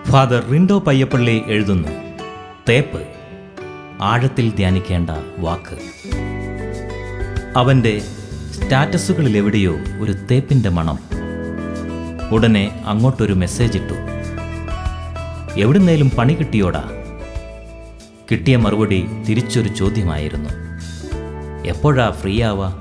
father Rindo Payyappilly എഴുതുന്നു തേപ്പ് ആഴത്തിൽ ധ്യാനിക്കേണ്ട വാക്ക് അവൻ്റെ സ്റ്റാറ്റസുകളിൽ എവിടെയോ ഒരു തേപ്പിൻ്റെ മണം ഉടനെ അങ്ങോട്ടൊരു മെസ്സേജ് ഇട്ടു എവിടുന്നേലും പണി കിട്ടിയോടാ കിട്ടിയ മറുപടി തിരിച്ചൊരു ചോദ്യമായിരുന്നു എപ്പോഴാ ഫ്രീ ആവാ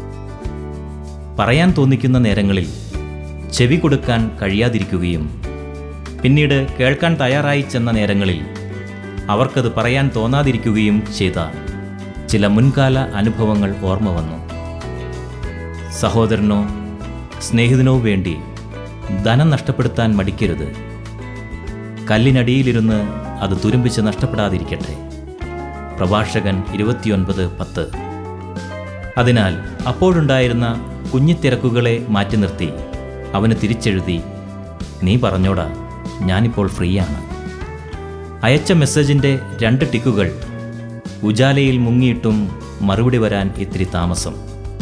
പറയാൻ തോന്നിക്കുന്ന നേരങ്ങളിൽ ചെവി കൊടുക്കാൻ കഴിയാതിരിക്കുകയും പിന്നീട് കേൾക്കാൻ തയ്യാറായി ചെന്ന നേരങ്ങളിൽ അവർക്കത് പറയാൻ തോന്നാതിരിക്കുകയും ചെയ്ത ചില മുൻകാല അനുഭവങ്ങൾ ഓർമ്മ വന്നു സഹോദരനോ സ്നേഹിതനോ വേണ്ടി ധനം നഷ്ടപ്പെടുത്താൻ മടിക്കരുത് കല്ലിനടിയിലിരുന്ന് അത് തുരുമ്പിച്ച് നഷ്ടപ്പെടാതിരിക്കട്ടെ പ്രഭാഷകൻ ഇരുപത്തിയൊൻപത് പത്ത് അതിനാൽ അപ്പോഴുണ്ടായിരുന്ന കുഞ്ഞിത്തിരക്കുകളെ മാറ്റി നിർത്തി അവന് തിരിച്ചെഴുതി നീ പറഞ്ഞോടാ ഞാനിപ്പോൾ ഫ്രീയാണ് അയച്ച മെസ്സേജിൻ്റെ രണ്ട് ടിക്കുകൾ ഉജാലയിൽ മുങ്ങിയിട്ടും മറുപടി വരാൻ ഇത്തിരി താമസം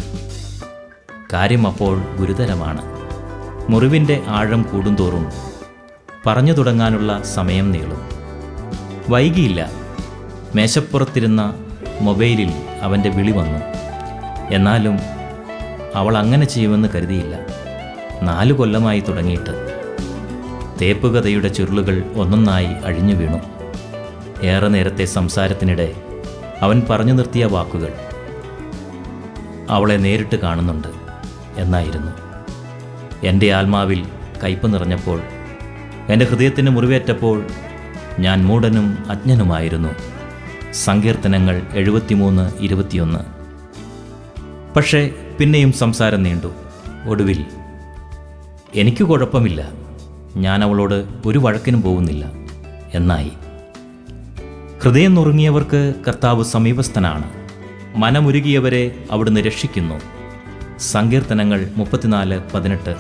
കാര്യം അപ്പോൾ ഗുരുതരമാണ് മുറിവിൻ്റെ ആഴം കൂടുന്തോറും പറഞ്ഞു തുടങ്ങാനുള്ള സമയം നീളും വൈകിയില്ല മേശപ്പുറത്തിരുന്ന മൊബൈലിൽ അവൻ്റെ വിളി വന്നു എന്നാലും അവൾ അങ്ങനെ ചെയ്യുമെന്ന് കരുതിയില്ല നാലു കൊല്ലമായി തുടങ്ങിയിട്ട് തേപ്പുകഥയുടെ ചുരുളുകൾ ഒന്നൊന്നായി അഴിഞ്ഞു വീണു ഏറെ നേരത്തെ സംസാരത്തിനിടെ അവൻ പറഞ്ഞു നിർത്തിയ വാക്കുകൾ അവളെ നേരിട്ട് കാണുന്നുണ്ട് എന്നായിരുന്നു എൻ്റെ ആത്മാവിൽ കയ്പ് നിറഞ്ഞപ്പോൾ എൻ്റെ ഹൃദയത്തിന് മുറിവേറ്റപ്പോൾ ഞാൻ മൂടനും അജ്ഞനുമായിരുന്നു സങ്കീർത്തനങ്ങൾ എഴുപത്തിമൂന്ന് ഇരുപത്തിയൊന്ന് പക്ഷേ പിന്നെയും സംസാരം നീണ്ടു ഒടുവിൽ എനിക്ക് കുഴപ്പമില്ല ഞാൻ അവളോട് ഒരു വഴക്കിനും പോകുന്നില്ല എന്നായി ഹൃദയം നുറുങ്ങിയവർക്ക് കർത്താവ് സമീപസ്ഥനാണ് മനമുരുകിയവരെ അവിടുന്ന് രക്ഷിക്കുന്നു സങ്കീർത്തനങ്ങൾ മുപ്പത്തിനാല് പതിനെട്ട്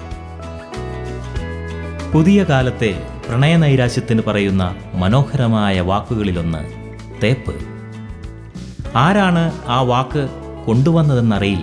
പുതിയ കാലത്തെ പ്രണയനൈരാശ്യത്തിന് പറയുന്ന മനോഹരമായ വാക്കുകളിലൊന്ന് തേപ്പ് ആരാണ് ആ വാക്ക് കൊണ്ടുവന്നതെന്നറിയില്ല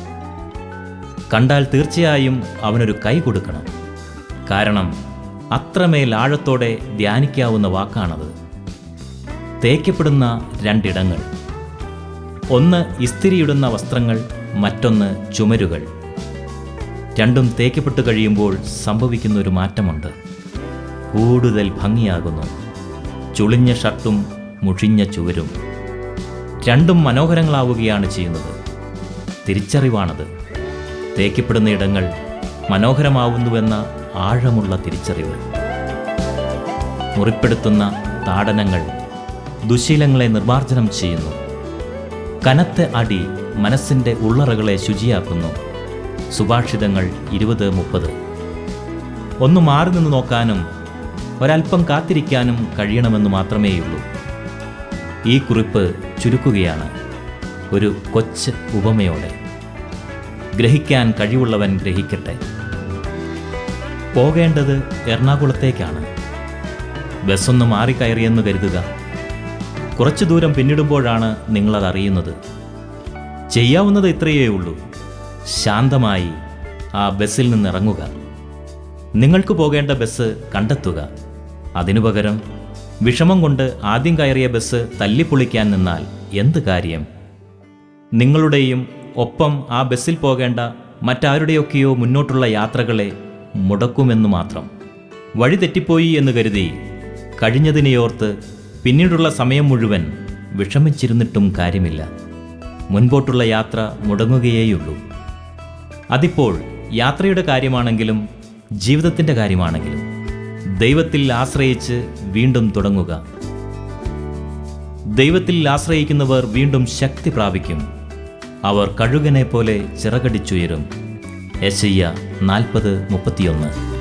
കണ്ടാൽ തീർച്ചയായും അവനൊരു കൈ കൊടുക്കണം കാരണം അത്രമേൽ ആഴത്തോടെ ധ്യാനിക്കാവുന്ന വാക്കാണത് തേക്കപ്പെടുന്ന രണ്ടിടങ്ങൾ ഒന്ന് ഇസ്തിരിയിടുന്ന വസ്ത്രങ്ങൾ മറ്റൊന്ന് ചുമരുകൾ രണ്ടും തേക്കപ്പെട്ട് കഴിയുമ്പോൾ സംഭവിക്കുന്ന ഒരു മാറ്റമുണ്ട് കൂടുതൽ ഭംഗിയാകുന്നു ചുളിഞ്ഞ ഷർട്ടും മുഷിഞ്ഞ ചുവരും രണ്ടും മനോഹരങ്ങളാവുകയാണ് ചെയ്യുന്നത് തിരിച്ചറിവാണത് തേക്കപ്പെടുന്ന ഇടങ്ങൾ മനോഹരമാവുന്നുവെന്ന ആഴമുള്ള തിരിച്ചറിവ് മുറിപ്പെടുത്തുന്ന താടനങ്ങൾ ദുശീലങ്ങളെ നിർമ്മാർജ്ജനം ചെയ്യുന്നു കനത്ത അടി മനസ്സിൻ്റെ ഉള്ളറകളെ ശുചിയാക്കുന്നു സുഭാഷിതങ്ങൾ ഇരുപത് മുപ്പത് ഒന്ന് മാറി നിന്ന് നോക്കാനും ഒരല്പം കാത്തിരിക്കാനും കഴിയണമെന്ന് മാത്രമേയുള്ളൂ ഈ കുറിപ്പ് ചുരുക്കുകയാണ് ഒരു കൊച്ച് ഉപമയോടെ ഗ്രഹിക്കാൻ കഴിവുള്ളവൻ ഗ്രഹിക്കട്ടെ പോകേണ്ടത് എറണാകുളത്തേക്കാണ് ബസ്സൊന്ന് മാറിക്കയറിയെന്ന് കരുതുക കുറച്ചു ദൂരം പിന്നിടുമ്പോഴാണ് നിങ്ങളത് അറിയുന്നത് ചെയ്യാവുന്നത് ഇത്രയേ ഉള്ളൂ ശാന്തമായി ആ ബസ്സിൽ നിന്നിറങ്ങുക നിങ്ങൾക്ക് പോകേണ്ട ബസ് കണ്ടെത്തുക അതിനു പകരം വിഷമം കൊണ്ട് ആദ്യം കയറിയ ബസ് തല്ലിപ്പൊളിക്കാൻ നിന്നാൽ എന്ത് കാര്യം നിങ്ങളുടെയും ഒപ്പം ആ ബസ്സിൽ പോകേണ്ട മറ്റാരുടെയൊക്കെയോ മുന്നോട്ടുള്ള യാത്രകളെ മുടക്കുമെന്നു മാത്രം വഴി തെറ്റിപ്പോയി എന്ന് കരുതി കഴിഞ്ഞതിനെയോർത്ത് പിന്നീടുള്ള സമയം മുഴുവൻ വിഷമിച്ചിരുന്നിട്ടും കാര്യമില്ല മുൻപോട്ടുള്ള യാത്ര മുടങ്ങുകയേയുള്ളൂ അതിപ്പോൾ യാത്രയുടെ കാര്യമാണെങ്കിലും ജീവിതത്തിൻ്റെ കാര്യമാണെങ്കിലും ദൈവത്തിൽ ആശ്രയിച്ച് വീണ്ടും തുടങ്ങുക ദൈവത്തിൽ ആശ്രയിക്കുന്നവർ വീണ്ടും ശക്തി പ്രാപിക്കും അവർ കഴുകനെ പോലെ ചിറകടിച്ചുയരും യശയ്യ നാൽപ്പത് മുപ്പത്തിയൊന്ന്